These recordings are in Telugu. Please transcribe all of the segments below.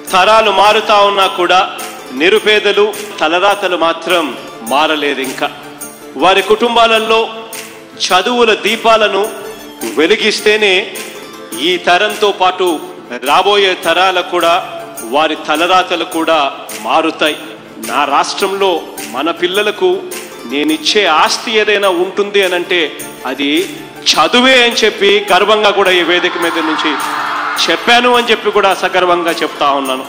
తరాలు మారుతా ఉన్నా కూడా నిరుపేదలు తలరాతలు మాత్రం మారలేదు ఇంకా వారి కుటుంబాలలో చదువుల దీపాలను వెలిగిస్తేనే ఈ తరంతో పాటు రాబోయే తరాలకు కూడా వారి తలరాతలు కూడా మారుతాయి నా రాష్ట్రంలో మన పిల్లలకు నేనిచ్చే ఆస్తి ఏదైనా ఉంటుంది అని అంటే అది చదువే అని చెప్పి గర్వంగా కూడా ఈ వేదిక మీద నుంచి చెప్పాను అని చెప్పి కూడా సగర్వంగా చెప్తా ఉన్నాను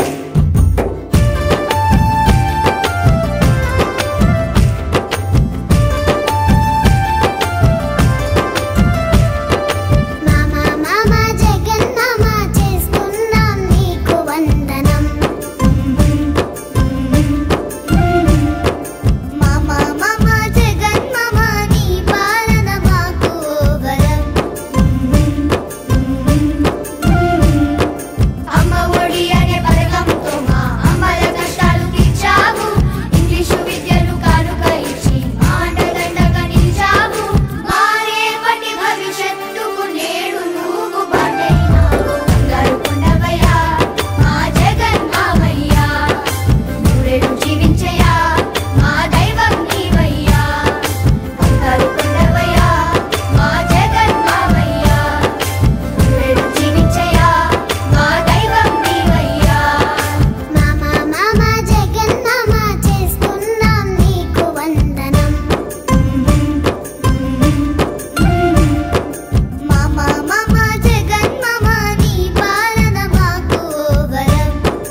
మామా మామా జగన్నామ చేస్తున్నాం నీకు వందనం మామా మామా జగన్మామ నీ పాలన మాకు వరం అమ్మ ఒడి అనే పథకంతో మా అమ్మల కష్టాలు తీర్చావు ఇంగ్లీషు విద్యను కానుక ఇచ్చి మా అండదండగా నిలిచావు మా రేపటి భవిష్యత్తుకు నేడు నువ్వు బాటైనావు బంగారు కొండవయ్యా మా జగన్మామయ్యా నూరేళ్ళు జీవించయ్యా మా దైవం నీవయ్యా బంగారు కొండవయ్యా మా జగన్మామయ్యా నూరేళ్ళు జీవించయ్యా మా దైవం నీవయ్యా మామా మామా జగన్మామ చేస్తున్నాం నీకు వందనం మామా మామా జగన్మామ నీ పాలన మాకు వరం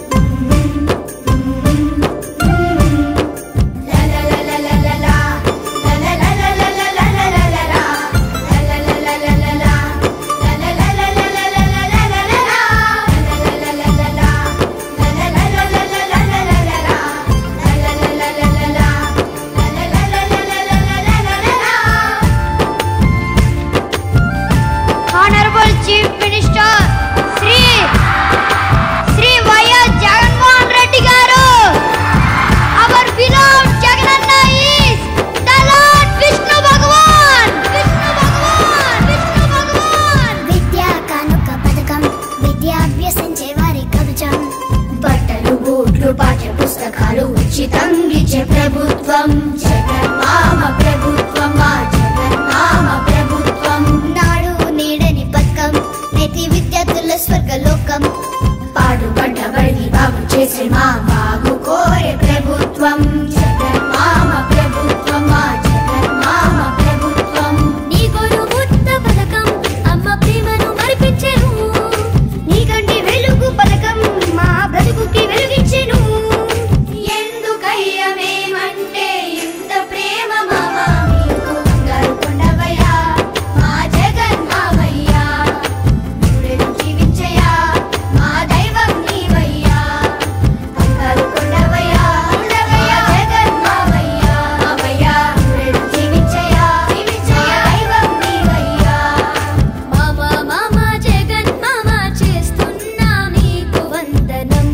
Honorable Chief Minister Sri Sri YS Jaganmohan Reddy garu our beloved Jagananna is the Lord Vishnu Bhagwan Vishnu Bhagwan Vishnu Bhagwan విద్యా కానుక పథకం విద్యాభ్యసించే వారి కవచం బట్టలు బూట్లు పాఠ్య పుస్తకాలు ఉచితం ఇచ్చే ప్రభుత్వం జగన్మామ ప్రభుత్వం మా జగన్మామ ప్రభుత్వం నాడు నేడని పథకం నేటి విద్యార్థుల స్వర్గలోకం పాడుపడ్డ బడిని బాగు చేసే మా బాగు కోరే ప్రభుత్వం జగన్మామ ప్రభుత్వం మా జగన్మామ ప్రభుత్వం నీ గురువుత్త పథకం అమ్మ ప్రేమను మరిపించెను నీకంటి వెలుగు పథకం మా బ్రతుకుకి వెలుగిచ్చెను ఎందుకయ్య మేమంటే ఇంత ప్రేమ మామ మీకు బంగారు కొండవయ్యా మా జగన్మామయ్యా నూరేళ్ళు జీవించయ్యా మా దైవం నీవయ్యా బంగారు కొండవయ్యా కొండవయ్యా జగన్మామయ్యా మామయ్యా నూరేళ్ళు జీవించయ్యా జీవించయ్యా దైవం నీవయ్యా మామా మామా జగన్ మామా చేస్తున్నా నీకు వందనం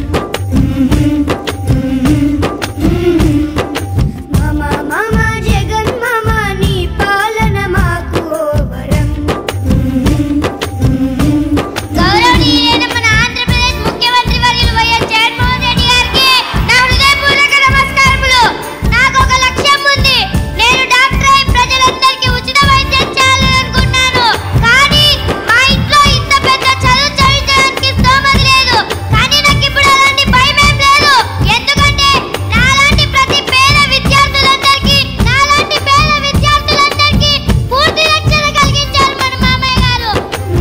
మామా మామా జగన్ మామా నీ పాలన మాకు వరం గౌరవనీయులైన మన ఆంధ్రప్రదేశ్ ముఖ్యమంత్రి వర్యులు వైఎస్ జగన్మోహన్ రెడ్డి గారికి నా హృదయపూర్వక నమస్కారములు నాకు ఒక లక్ష్యం ఉంది నేను డాక్టర్ అయి ప్రజలందరికీ ఉచిత వైద్యం చేయాలనుకున్నాను కానీ మా ఇంట్లో ఇంత పెద్ద చదువు చదివించడానికి స్తోమత లేదు కానీ నాకు ఇప్పుడు అలాంటి భయం ఏం లేదు ఎందుకంటే నాలాంటి ప్రతి పేద విద్యార్థులందరికీ నాలాంటి పేద విద్యార్థులందరికీ పూర్తి రక్షణ కలిగించారు మన మామయ్య గారు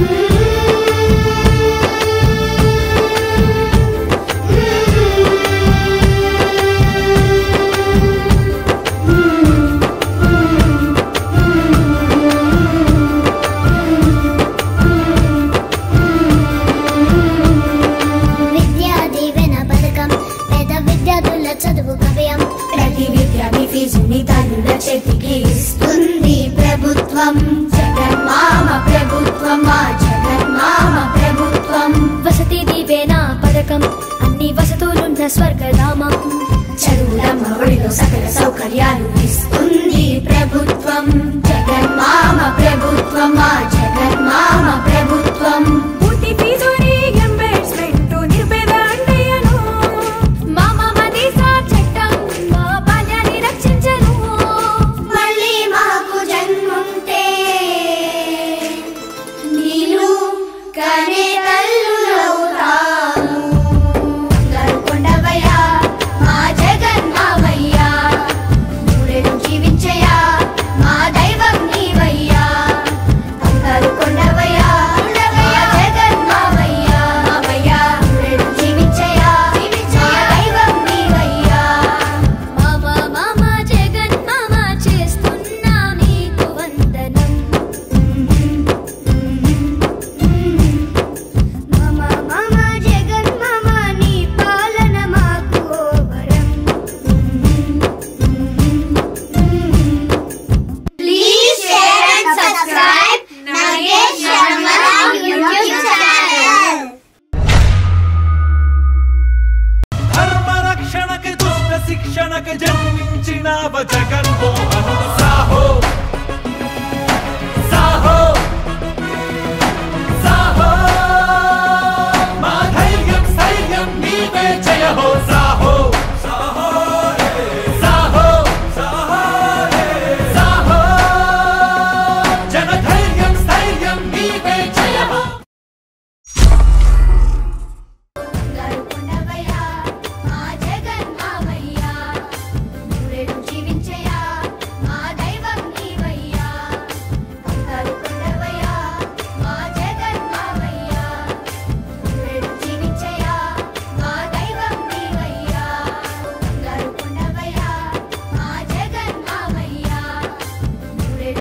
విద్యా దీవెన పథకం పేద విద్యార్థుల చదువు గవ్యం ప్రతి విద్య మీ ఫీజుని తల్లుల చేతికి ఇస్తుంది ప్రభుత్వం జగన్మామ ప్రభుత్వం మా జగన్మామ ప్రభుత్వం వసతి దీవెన పథకం అన్ని వసతులున్న స్వర్గధామం చదువులమ్మ ఒడిలో సకల సౌకర్యాలు